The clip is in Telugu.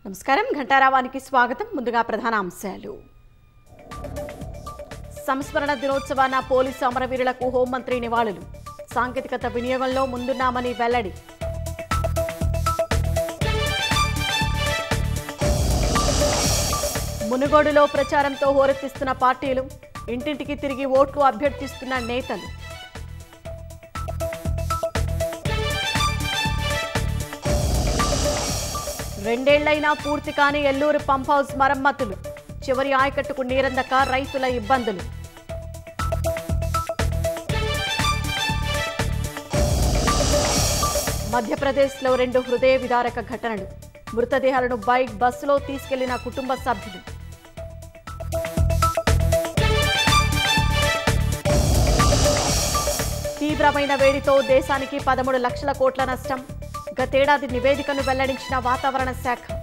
నమస్కారం ఘంటారావానికి స్వాగతం ముందుగా ప్రధాన అంశాలు సంస్మరణ దినోత్సవాన పోలీసు అమరవీరులకు హోంమంత్రి నివాళులు సాంకేతికత వినియోగంలో ముందున్నామని వెల్లడి మునుగోడులో ప్రచారంతో హోరెత్తిస్తున్న పార్టీలు ఇంటింటికి తిరిగి ఓట్లు అభ్యర్థిస్తున్న నేతలు రెండేళ్లైనా పూర్తి కాని ఎల్లూరు పంప్ హౌస్ మరమ్మతులు చివరి ఆయకట్టుకు నీరందక రైతుల ఇబ్బందులు మధ్యప్రదేశ్లో రెండు హృదయ విదారక ఘటనలు మృతదేహాలను బైక్ బస్సులో తీసుకెళ్లిన కుటుంబ సభ్యులు తీవ్రమైన వేడితో దేశానికి పదమూడు లక్షల కోట్ల నష్టం గతేడాది నివేదికను వెల్లడించిన వాతావరణ శాఖ